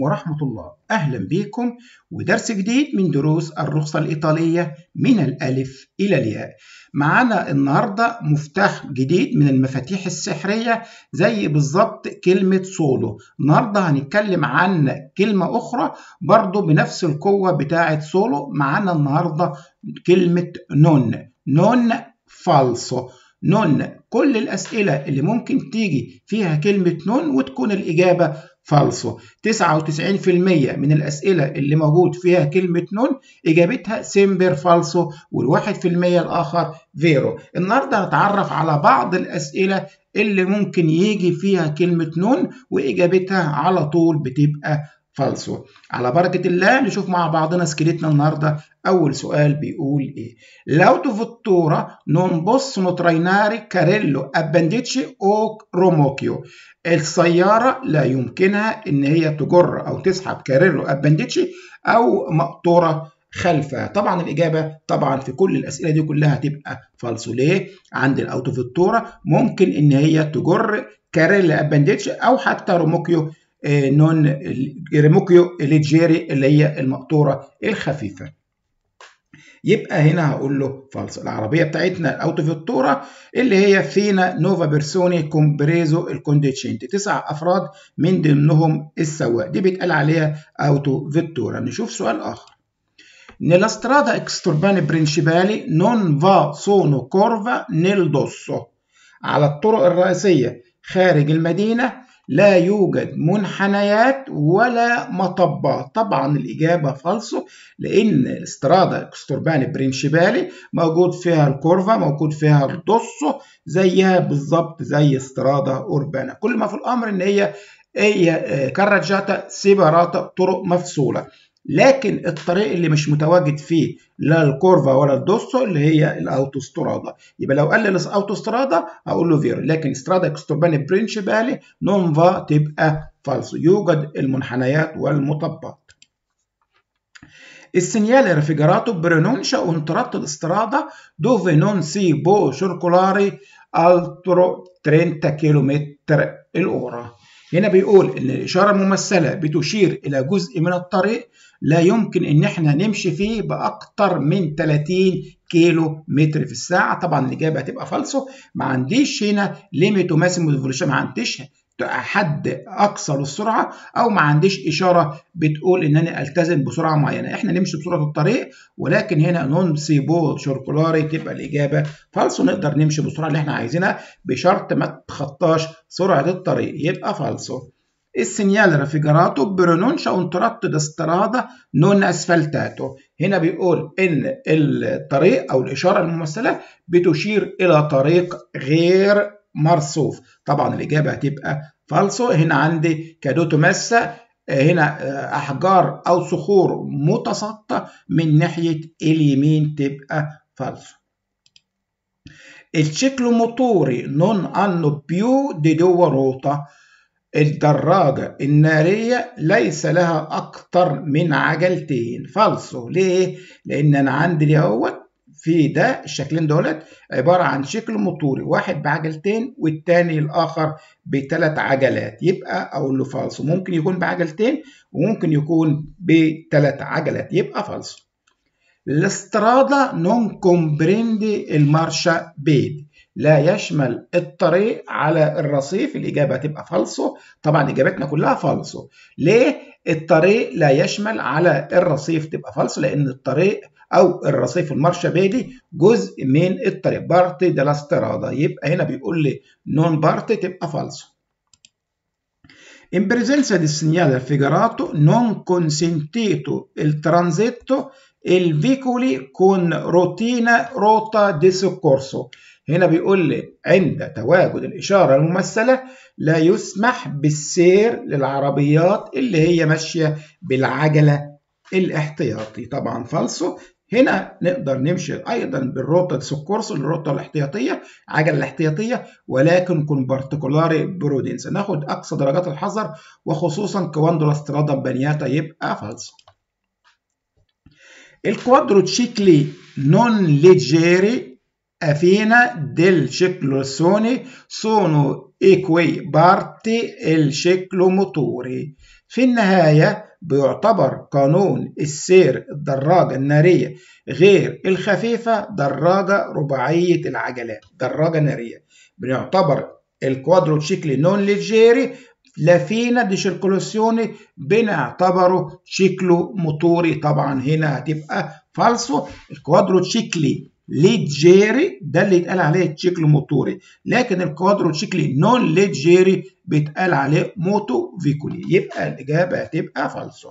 ورحمة الله أهلا بكم ودرس جديد من دروس الرخصة الإيطالية من الألف إلى الياء معانا النهاردة مفتاح جديد من المفاتيح السحرية زي بالظبط كلمة سولو النهاردة هنتكلم عن كلمة أخرى برضو بنفس القوة بتاعة سولو معانا النهاردة كلمة نون نون فالسو نون كل الأسئلة اللي ممكن تيجي فيها كلمة نون وتكون الإجابة فالسو 99% من الأسئلة اللي موجود فيها كلمة نون إجابتها سيمبر فالسو والواحد في المية الآخر فيرو النهاردة هنتعرف على بعض الأسئلة اللي ممكن يجي فيها كلمة نون وإجابتها على طول بتبقى فالسو على بركة الله نشوف مع بعضنا سكيلتنا النهاردة أول سؤال بيقول إيه لو فوتورا نون بوسونو ترايناري كاريلو أبانديتشي أو روموكيو السيارة لا يمكنها إن هي تجر أو تسحب كاريلو أبانديتشي أو مقطورة خلفها طبعا الإجابة طبعا في كل الأسئلة دي كلها هتبقى فالسو ليه عند الأوتوفيتورا ممكن إن هي تجر كاريلو أبانديتشي أو حتى روموكيو نون ريموكيو ليجيري اللي هي المقطورة الخفيفة يبقى هنا هقول له فالس العربية بتاعتنا الأوتوفيتورا اللي هي فينا نوفا بيرسوني كومبريزو الكونديتشنتي تسع أفراد من ضمنهم السواق دي بيتقال عليها أوتوفيتورا نشوف سؤال آخر Nella strada exturbane principali non va sono corva nel dosso على الطرق الرئيسية خارج المدينة لا يوجد منحنيات ولا مطبات طبعا الإجابة فالسو لأن استرادا اكستورباني برينشيبالي موجود فيها الكورفا موجود فيها الدوسو زيها بالظبط زي استرادا أوربانا كل ما في الأمر إن هي هي كراجاتا سيباراتا طرق مفصولة لكن الطريق اللي مش متواجد فيه لا الكورفا ولا الدوسو اللي هي الاوتوسترادا يبقى لو قال لي الاوتوسترادا هقول له فيرو لكن استرادا اكستورباني برينشيبالي نون فا تبقى فالسو يوجد المنحنيات والمطبات Il segnale raffigurato pronuncia un tratto di strada dove non si può circolare altro 30 km الأورا هنا بيقول ان الاشاره الممثله بتشير الى جزء من الطريق لا يمكن ان احنا نمشي فيه باكتر من 30 كيلو متر في الساعه طبعا الاجابه هتبقى فالسو ما عنديش هنا ليميت وماسيمو ديفولوشن ما عنديش حد اقصى للسرعه او ما عنديش اشاره بتقول ان انا التزم بسرعه معينه احنا نمشي بسرعه الطريق ولكن هنا نون سيبو شوركولاري تبقى الاجابه فالسو نقدر نمشي بالسرعه اللي احنا عايزينها بشرط ما تخطاش سرعه الطريق يبقى فالسو السينيال رافيجراتو برونونشا un tratto di strada non asfaltato هنا بيقول ان الطريق او الاشاره الممثله بتشير الى طريق غير مرصوف طبعا الإجابة هتبقى فالسو هنا عندي كادوتو ماسة هنا أحجار أو صخور متساقطة من ناحية اليمين تبقى فالسو الشكلوموتوري نون hanno più di due ruote الدراجة النارية ليس لها أكتر من عجلتين فالسو ليه؟ لأن أنا عندي اهوت في ده الشكلين دولت عبارة عن شكل موتوري واحد بعجلتين والتاني الآخر بثلاث عجلات يبقى أقول له فالسو ممكن يكون بعجلتين وممكن يكون بثلاث عجلات يبقى فالسو الاسترادا نون كومبريندي المارشا بيد لا يشمل الطريق على الرصيف الإجابة هتبقى فالسو طبعا إجابتنا كلها فالسو ليه الطريق لا يشمل على الرصيف تبقى فالسو لأن الطريق او الرصيف المارشا بيدي جزء من الطريق بارتي دلا سترادا يبقى هنا بيقول لي نون بارتي تبقى فالسو In presenza di segnale raffigurato non consentito il transito il veicoli con rotina rota di soccorso هنا بيقول لي عند تواجد الإشارة الممثلة لا يسمح بالسير للعربيات اللي هي ماشية بالعجلة الاحتياطي طبعا فالسو هنا نقدر نمشي ايضا بالروتا سكورس الروتا الاحتياطيه عجله الاحتياطيه ولكن كون بارتيكولاري برودنس ناخد اقصى درجات الحذر وخصوصا كواندو سترادا بانياتا يبقى فالسو الكوادروتشيكلي نون ليجيري a fine del ciclone sono ايكوي بارتي الشكلوموتوري في النهاية بيعتبر قانون السير الدراجة النارية غير الخفيفة دراجة رباعية العجلات دراجة نارية بنعتبر الكوادروتشيكلي نون ليجيري لا فينا دي شيركولاسيوني بنعتبره شكله موتوري طبعا هنا هتبقى فالسو الكوادروتشيكلي ليجيري ده اللي يتقال عليه تشيكلو موتوري لكن الكوادروتشيكلي نون ليجيري بيتقال عليه موتو فيكولي يبقى الإجابة هتبقى فالسو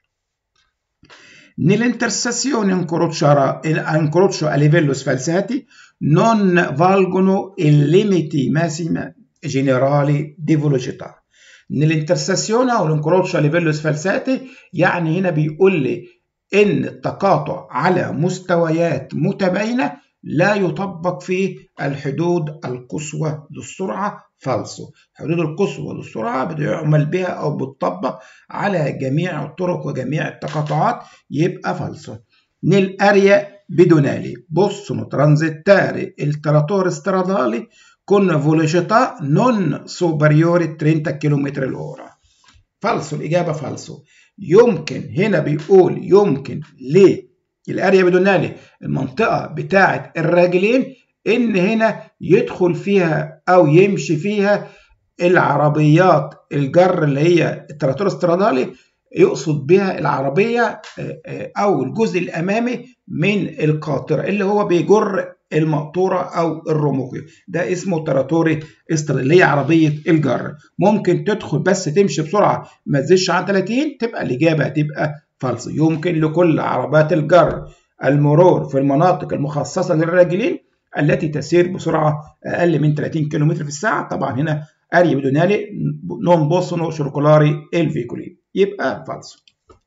Nell'intersezione incrocio a livello sfalsati non valgono i limiti massimi generali di velocità. Nell'intersezione او الانكروتشو a livello sfalsati يعني هنا بيقول لي ان التقاطع على مستويات متباينه لا يطبق فيه الحدود القصوى للسرعه فالسو الحدود القصوى للسرعه بيعمل بها او بتطبق على جميع الطرق وجميع التقاطعات يبقى فالسو nell'area pedonale possono transitare il trattore stradale con velocità non superiore 30 km l'ora فالسو الإجابة فالسو يمكن هنا بيقول يمكن للاريا بدونالي المنطقه بتاعه الراجلين ان هنا يدخل فيها او يمشي فيها العربيات الجر اللي هي التراتور استرادالي يقصد بها العربيه او الجزء الامامي من القاطره اللي هو بيجر المقطوره او الرموقي ده اسمه تراتوري اللي هي عربيه الجر ممكن تدخل بس تمشي بسرعه ما تزيدش عن 30 تبقى الاجابه هتبقى فالص يمكن لكل عربات الجر المرور في المناطق المخصصه للراجلين التي تسير بسرعه اقل من 30 كم في الساعه طبعا هنا اريا بدونالي نون بوسونو شركولاري الفيكولي يبقى فالص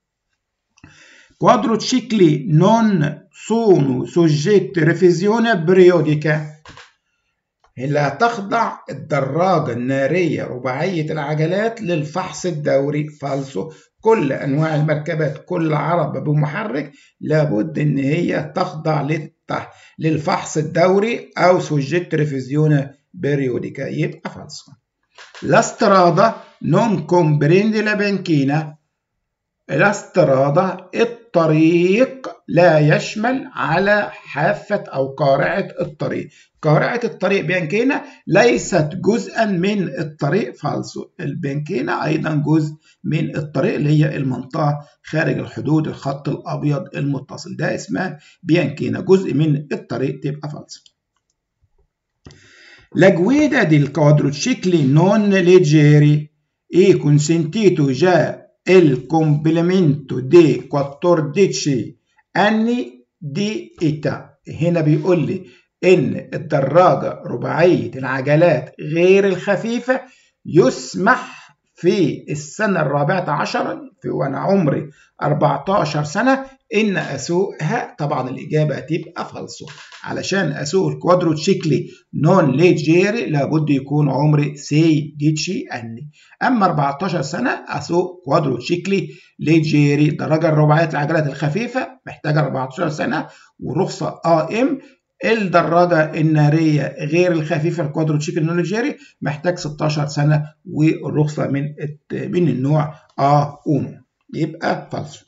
quadrocicli non sono soggetti revisione periodica لا تخضع الدراجة النارية رباعية العجلات للفحص الدوري فالسو كل أنواع المركبات كل عربة بمحرك لابد إن هي تخضع للفحص الدوري أو سوجيت ريفيزيون بيريوديكا يبقى فالسو La strada non comprende la banchina الاسترادة الطريق لا يشمل على حافة أو قارعة الطريق قارعة الطريق بيانكينا ليست جزءا من الطريق فالسو البيانكينا أيضا جزء من الطريق اللي هي المنطقة خارج الحدود الخط الأبيض المتصل ده اسمها بيانكينا جزء من الطريق تبقى فالسو La guida del quadricicli non leggeri è consentito già il complemento di 14 anni di età هنا بيقول لي ان الدراجة رباعية العجلات غير الخفيفة يسمح في السنة الرابعة عشر في وانا عمري 14 سنة ان اسوقها طبعا الاجابة هتبقى فالسو علشان اسوق الكوادروتشيكلي نون ليجيري لابد يكون عمري سي ديتشي اني اما 14 سنة اسوق كوادروتشيكلي ليجيري درجة الرباعية العجلات الخفيفة محتاجة 14 سنة ورخصة ا ام الدراجة النارية غير الخفيفة الكوادروتشيكل نون ليجيري محتاج 16 سنة والرخصة من من النوع ا اونو يبقى فالسو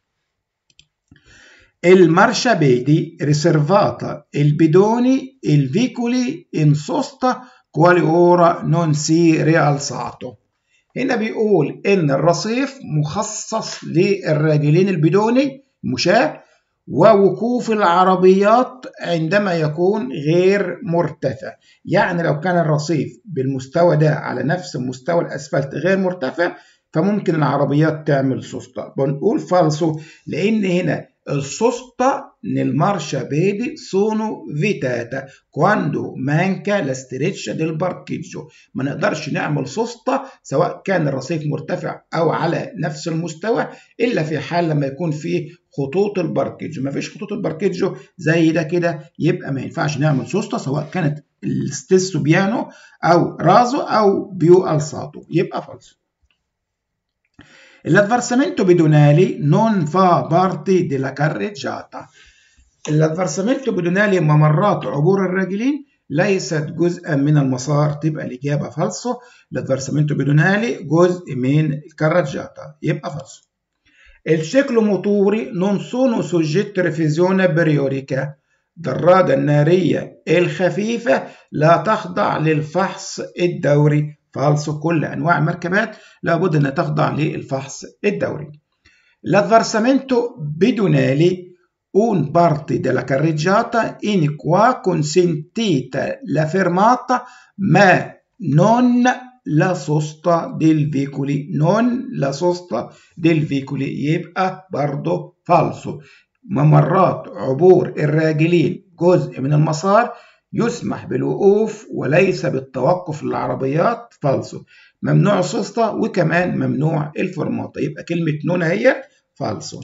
المارشابيدي riservata il bidoni il vicoli in sosta quali ora non si rialzato هنا بيقول ان الرصيف مخصص للراجلين البدوني مشاة ووقوف العربيات عندما يكون غير مرتفع يعني لو كان الرصيف بالمستوى ده على نفس مستوى الاسفلت غير مرتفع فممكن العربيات تعمل سوسته بنقول فالسو لان هنا السوسته nel marciapiedi sono vietata quando manca la streccia del parcheggio ما نقدرش نعمل سوسته سواء كان الرصيف مرتفع او على نفس المستوى الا في حال لما يكون فيه خطوط الباركيجو ما فيش خطوط الباركيجو زي ده كده يبقى ما ينفعش نعمل سوسته سواء كانت الستيسو بيانو او رازو او بيو الساتو يبقى فالسو L'avversamento pedonale non fa parte della carreggiata. الادفرسامنتو بدونالي ممرات عبور الراجلين ليست جزءا من المسار تبقى الإجابة فالسو l'adversamento pedonale جزء من الكراجاتا يبقى فالسو الشكل موتوري non sono soggetto revisione periodica الدراجة النارية الخفيفة لا تخضع للفحص الدوري فالسو كل أنواع المركبات لابد أنها تخضع للفحص الدوري L'avversamento pedonale un parte della carreggiata in qua consentita la fermata ma non la sosta del veicoli non la sosta del veicoli يبقى برضه فالسو ممرات عبور الراجلين جزء من المسار يسمح بالوقوف وليس بالتوقف للعربيات فالسو ممنوع السوسته وكمان ممنوع الفرماطه يبقى كلمه نون هي falso.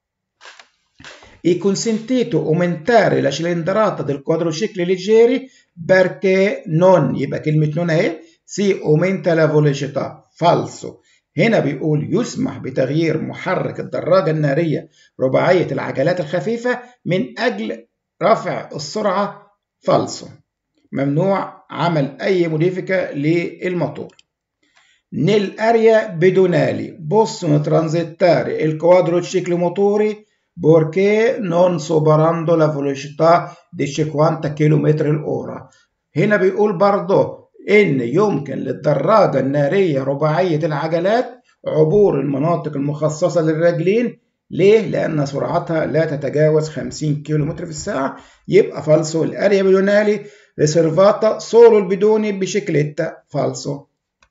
È consentito aumentare la cilindrata del quadricicli leggeri perché non يبقى كلمة non اهي si aumenta la velocità falso هنا بيقول يسمح بتغيير محرك الدراجة النارية رباعية العجلات الخفيفة من أجل رفع السرعة فالسو ممنوع عمل أي موديفيكا للموتور Nell'area pedonale possono transitare il quadriciclomotori perché non superando la velocità di 50 km الأورا هنا بيقول برضه إن يمكن للدراجة النارية رباعية العجلات عبور المناطق المخصصة للراجلين ليه؟ لأن سرعتها لا تتجاوز 50 كم في الساعة يبقى فالسو الأريا بدونالي ريسيرفاتا سولو البدوني بشكلتا فالسو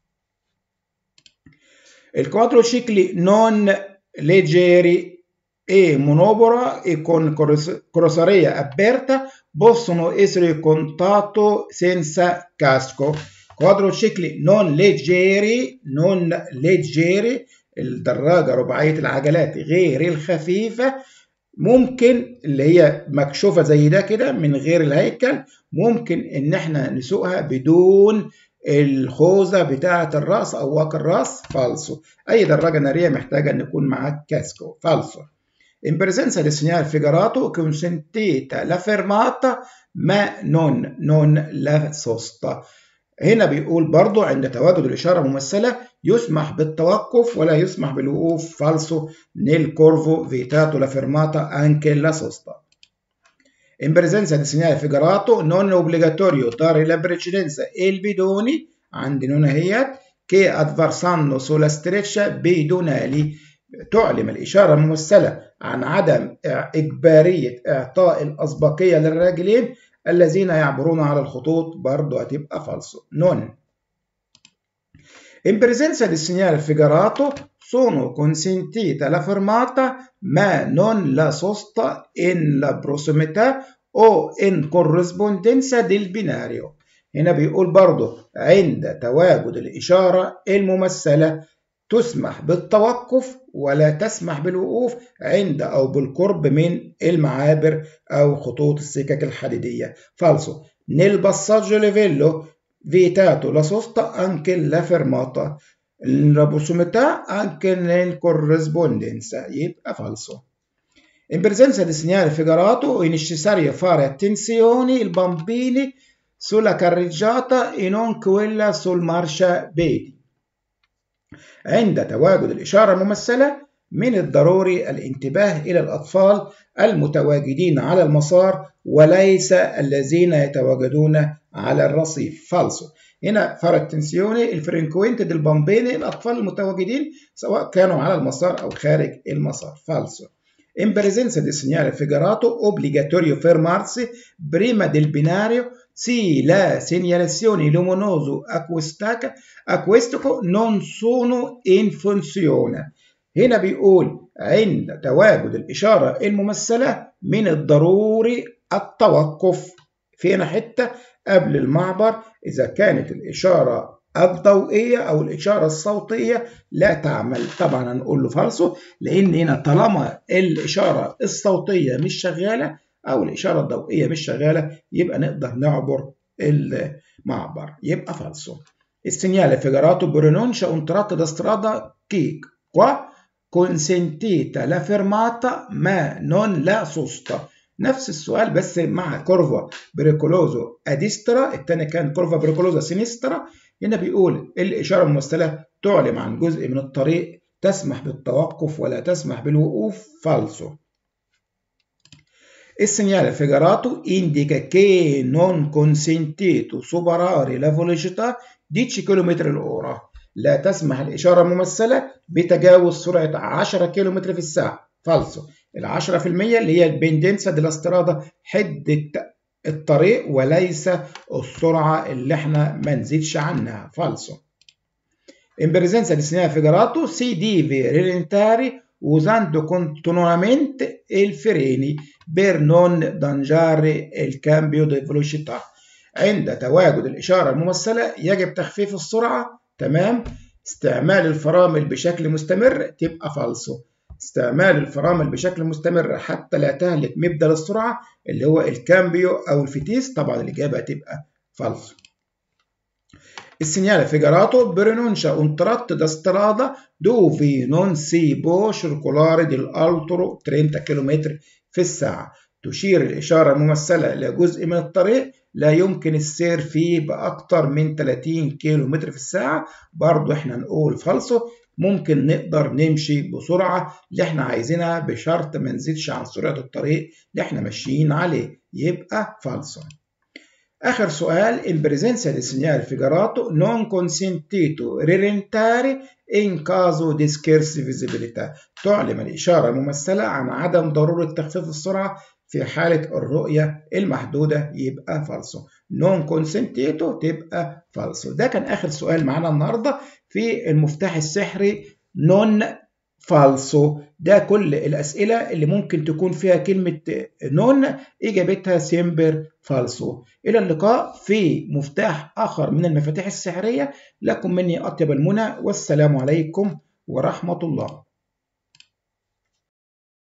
Il quadricicli non leggeri e monopora e con carrozzeria aperta possono essere contato senza casco. quadricicli non leggeri non leggeri الدراجة رباعية العجلات غير الخفيفة ممكن اللي هي مكشوفة زي ده كده من غير الهيكل ممكن ان احنا نسوقها بدون الخوذة بتاعة الرأس أو واقي الرأس فالسو أي دراجة نارية محتاجة أن يكون معاك كاسكو فالسو In presenza del segnale figurato consentita la fermata ma non, non la sosta. هنا بيقول برضو عند تواجد الإشارة ممثلة يسمح بالتوقف ولا يسمح بالوقوف فالسو nel corvo vietato la fermata anche la sosta. In presenza di segnale figurato non è obbligatorio dare la precedenza ai bidoni عندي هنا هي che attraversando sulla streccia bidonali تعلم الإشارة الممثلة عن عدم إجبارية إعطاء الأسبقية للراجلين الذين يعبرون على الخطوط برضه هتبقى فالسو non In presenza di segnale figurato sono consentita la fermata ma non la sosta in la prossimità o in corrispondenza del binario هنا بيقول برضه عند تواجد الإشارة الممثلة تسمح بالتوقف ولا تسمح بالوقوف عند أو بالقرب من المعابر أو خطوط السكك الحديدية فالسو nel passaggio livello vietato la sosta anche la fermata la prossimità anche nel corrispondenza يبقى falso in presenza di segnale figurato è necessario fare attenzione i bambini sulla carreggiata e non quella sul marciapiedi عند تواجد الإشارة الممثلة من الضروري الانتباه إلى الأطفال المتواجدين على المسار وليس الذين يتواجدون على الرصيف فالسو هنا فرق تنسيوني الفرينكوينت ديل بامبيني الأطفال المتواجدين سواء كانوا على المسار أو خارج المسار فالسو In presenza di segnale figurato obbligatorio fermarsi prima del binario se la segnalazione luminoso acquistico non sono in funzione هنا بيقول عند تواجد الإشارة الممثلة من الضروري التوقف فينا حتة قبل المعبر إذا كانت الإشارة الضوئية أو الإشارة الصوتية لا تعمل طبعا هنقول له فالسو لأن هنا طالما الإشارة الصوتية مش شغالة أو الإشارة الضوئية مش شغالة يبقى نقدر نعبر المعبر يبقى فالسو Il segnale figurato pronuncia un tratto da strada che qua consentita la fermata ma non la sosta نفس السؤال بس مع كورفا بريكولوزو اديسترا الثاني كان كورفا بريكولوزا سينسترا هنا بيقول الإشارة الممثلة تعلم عن جزء من الطريق تسمح بالتوقف ولا تسمح بالوقوف فالسو Il segnale figurato indica che non consentito superare la velocità 10 km الأورا لا تسمح الإشارة الممثلة بتجاوز سرعة 10 كم في الساعة فالسو ال 10% اللي هي البندنسا دي لاسترادا حدة الطريق وليس السرعة اللي احنا ما نزيدش عنها فالسو In presenza di segnale figurato si deve rallentare usando continuamente il freni per non danneggiare il cambio di velocità. عند تواجد الإشارة الممثلة يجب تخفيف السرعة تمام استعمال الفرامل بشكل مستمر تبقى فالسو استعمال الفرامل بشكل مستمر حتى لا تهلك مبدأ السرعة اللي هو الكامبيو أو الفتيس طبعا الإجابة هتبقى فالسو Il segnale figurato pronuncia un tratto da strada dove non si può circolare dell'altro 30 km في الساعة تشير الإشارة الممثلة إلى جزء من الطريق لا يمكن السير فيه بأكثر من 30 كم في الساعة برضو احنا نقول فالسو ممكن نقدر نمشي بسرعة اللي احنا عايزينها بشرط ما نزيدش عن سرعة الطريق اللي احنا ماشيين عليه يبقى فالسو آخر سؤال in presenza di segnale figurato non consentito rallentare in caso di scarsa visibilità تعلم الإشارة الممثلة عن عدم ضرورة تخفيف السرعة في حالة الرؤية المحدودة يبقى فالسو non consentito تبقى فالسو ده كان آخر سؤال معانا النهاردة في المفتاح السحري non فالسو ده كل الأسئلة اللي ممكن تكون فيها كلمة نون إجابتها سيمبر فالسو إلى اللقاء في مفتاح آخر من المفاتيح السحرية لكم مني أطيب المنى والسلام عليكم ورحمة الله